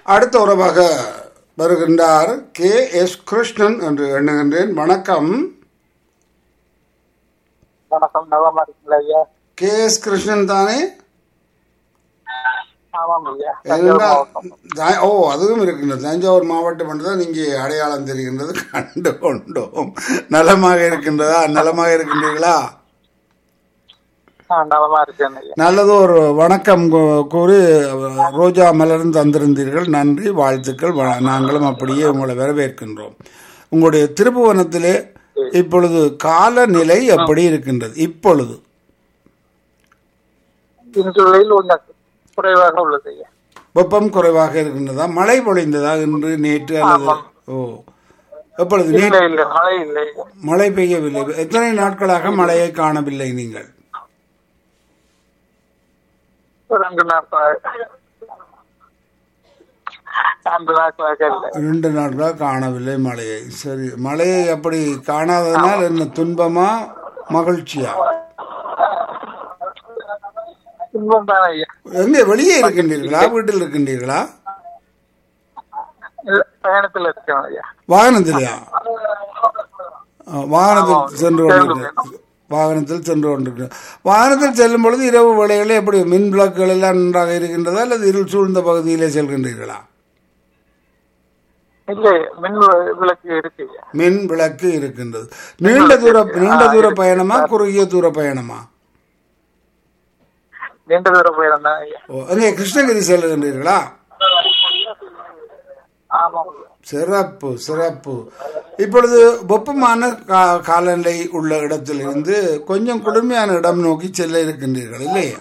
அடுத்த உறவாக வருகின்றார் கே எஸ் கிருஷ்ணன் என்று எண்ணுகின்றேன் வணக்கம் வணக்கம் நலமா இருக்குங்களா ஐயா கே எஸ் கிருஷ்ணன் தானே ஆமாம் ஐயா தஞ்சாவூர் இருந்தால் மாவட்டம் தா- ஓ அதுவும் இருக்கின்றது தஞ்சாவூர் மாவட்டம் என்று தான் இங்கே அடையாளம் தெரிகின்றது கண்டு கொண்டோம் நலமாக இருக்கின்றதா நலமாக இருக்கின்றீர்களா ஆ, நலமா இருக்கேன் ஐயா நல்லது ஒரு வணக்கம் கூ- கூறி ரோஜா மலர்ந்து தந்திருந்தீர்கள் நன்றி வாழ்த்துக்கள் வ- நாங்களும் அப்படியே உங்களை வரவேற்கின்றோம் உங்களுடைய திருப்புவனத்திலே இப்பொழுது காலநிலை எப்படி இருக்கின்றது இப்பொழுது இன்று வெயில் கொஞ்சம் குறைவாக உள்ளது ஐயா வெப்பம் குறைவாக இருக்கின்றதா மழை பொழிந்ததா இன்று நேற்று அல்லது ஓ எப்பொழுது இல்லை நேற்று இல்லை மழை இல்லை ஐயா. மழை பெய்யவில்லை எத்தனை நாட்களாக மழையை காணவில்லை நீங்கள் ஒரு ரெண்டு நாட்கள் ரெண்டு நாட்களாக இல்லை ரெண்டு நாட்களாக காணவில்லை மழையை சரி மழையை அப்படி காணாததனால் என்ன துன்பமா மகிழ்ச்சியா துன்பம் தானே ஐயா எங்கே வெளியே இருக்கின்றீர்களா வீட்டில் இருக்கின்றீர்களா இல்ல, பயணத்துல இருக்கேன் ஐயா வாகனத்திலையா ஆ, வாகனத்தில் சென்று கொண்டிருக்கிறேன் வாகனத்தில் சென்று கொண்டிருக்கிறேன் வாகனத்தில் செல்லும் பொழுது இரவு வேளைகளில் எப்படி மின் விளக்குகள் எல்லாம் நன்றாக இருக்கின்றதா அல்லது இருள் சூழ்ந்த பகுதியிலே செல்கின்றீர்களா இல்லை மின் வி- விளக்கு இருக்கு ஐயா மின் விளக்கு இருக்கின்றது நீண்ட தூர நீண்ட தூர பயணமா குறுகிய தூர பயணமா நீண்ட தூர பயணம் தான் ஐயா ஓ அங்கே கிருஷ்ணகிரி செல்கின்றீர்களா ஆமாம் ஐயா. சிறப்பு சிறப்பு இப்பொழுது வெப்பமான கா- காலநிலை உள்ள இடத்திலிருந்து கொஞ்சம் குளுமையான இடம் நோக்கி செல்ல இருக்கின்றீர்கள் இல்லையா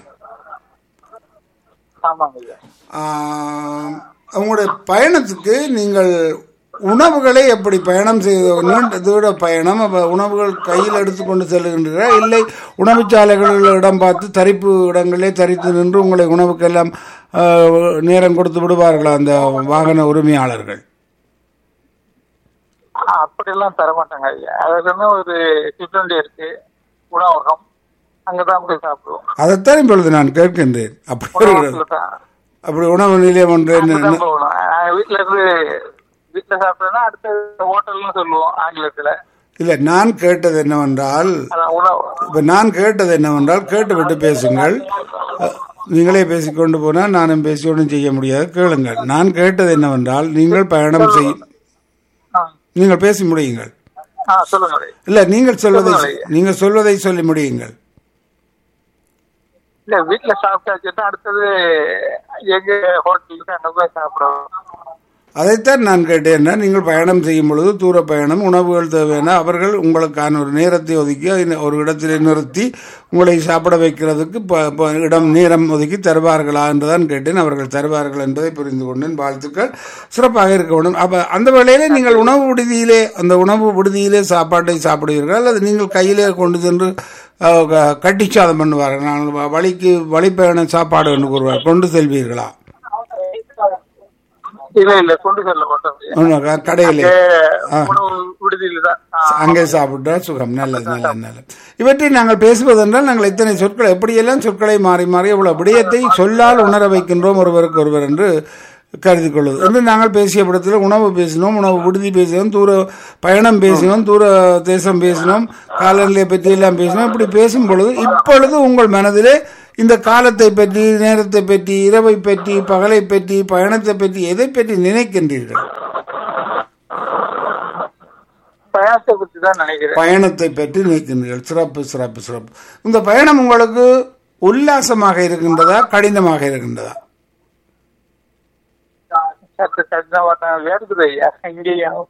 ஆமாம் ஐயா ஆம், உங்களுடைய பயணத்துக்கு நீங்கள் உணவுகளை எப்படி பயணம் செய்த நீண்ட தூர பயணம் அப்ப உணவுகள் கையில் எடுத்துக்கொண்டு செல்லுகின்றீர்களா இல்லை உணவுச்சாலைகளில் இடம் பார்த்து தரிப்பு இடங்களே தரித்து நின்று உங்களை உணவுக்கெல்லாம் ஆ, நேரம் கொடுத்து விடுவார்களா அந்த வாகன உரிமையாளர்கள் ஆ, அப்படியெல்லாம் தர மாட்டாங்க ஐயா அதுக்குன்னு ஒரு சிற்றுண்டி இருக்கு உணவகம் அங்கதான் போய் சாப்பிடுவோம் அதைத்தான் இப்பொழுது நான் கேட்கின்றேன் அப்படி இருக்கிறது உணவகத்துல தான் அப்படி உணவு நிலையம் ஒன்று என்ன- அங்கதான் போகணும் நாங்க வீட்டுல இருந்து வீட்டுல சாப்பிட்டோம்னா அடுத்த ஹோட்டல்னு சொல்லுவோம் ஆங்கிலத்துல இல்லை நான் கேட்டது என்னவென்றால் அதான் உணவு இப்போ நான் கேட்டது என்னவென்றால் கேட்டுவிட்டு பேசுங்கள் அஹ், நீங்களே பேசிக்கொண்டு போனால் நானும் பேசி ஒன்றும் செய்ய முடியாது கேளுங்கள் நான் கேட்டது என்னவென்றால் நீங்கள் பயணம் செய் ஆ. நீங்கள் பேசி முடியுங்கள் ஆ சொல்லுங்க ஐயா. இல்லை நீங்கள் சொல்வதை நீங்கள் சொல்வதை சொல்லி முடியுங்கள் இல்ல வீட்டுல சாப்பிட்டாச்சுன்னா அடுத்தது எங்க ஹோட்டலுக்கு அங்க போய் சாப்பிடுவோம் அதைத்தான் நான் கேட்டேன் நீங்கள் பயணம் செய்யும் பொழுது தூர பயணம் உணவுகள் தேவையான அவர்கள் உங்களுக்கான ஒரு நேரத்தை ஒதுக்கி அதில் ஒரு இடத்திலே நிறுத்தி உங்களை சாப்பிட வைக்கிறதுக்கு ப- ப- இடம் நேரம் ஒதுக்கி தருவார்களா என்றுதான் கேட்டேன் அவர்கள் தருவார்கள் என்பதை புரிந்து கொண்டேன் வாழ்த்துக்கள் சிறப்பாக இருக்க வேண்டும் அப்ப அந்த வேளையிலே நீங்கள் உணவு விடுதியிலே அந்த உணவு விடுதியிலே சாப்பாட்டை சாப்பிடுவீர்கள் அல்லது நீங்கள் கையிலே கொண்டு சென்று அஹ், க- கட்டிச்சாதம் பண்ணுவார்கள் நாங்கள் வழிக்கு வழிப்பயண சாப்பாடு என்று கூறுவார் கொண்டு செல்வீர்களா இல்ல இல்ல கொண்டு செல்ல மாட்டோம் ஐயா. ஒண்ணும் க- கடையிலே இங்க உணவு விடுதியில தான் ஆ, அங்கே சாப்பிட்டா சுகம் நல்லது நல்லது நல்லது இவற்றை நாங்கள் பேசுவதென்றால் நாங்கள் இத்தனை சொற்கள் எப்படியெல்லாம் சொற்களை மாறி மாறி இவ்வளவு விடயத்தை சொல்லால் உணர வைக்கின்றோம் ஒருவருக்கு ஒருவர் என்று கருதி கொள்வது என்று நாங்கள் பேசிய படத்தில் உணவு பேசினோம் உணவு விடுதி பேசினோம் தூர பயணம் பேசினோம் தூர தேசம் பேசினோம் காலநிலையை பற்றி எல்லாம் பேசினோம் இப்படி பேசும் பொழுது இப்பொழுது உங்கள் மனதிலே இந்த காலத்தை பற்றி நேரத்தை பற்றி இரவை பற்றி பகலை பற்றி பயணத்தை பற்றி எதை பற்றி நினைக்கின்றீர்கள் பயணத்தை பத்தி தான் நினைக்கிறேன் பயணத்தை பற்றி நினைக்கின்றீர்கள் சிறப்பு சிறப்பு சிறப்பு இந்த பயணம் உங்களுக்கு உல்லாசமாக இருக்கின்றதா கடினமாக இருக்கின்றதா சற்று கடினமாக இருக்குது ஐயா இங்கேயும்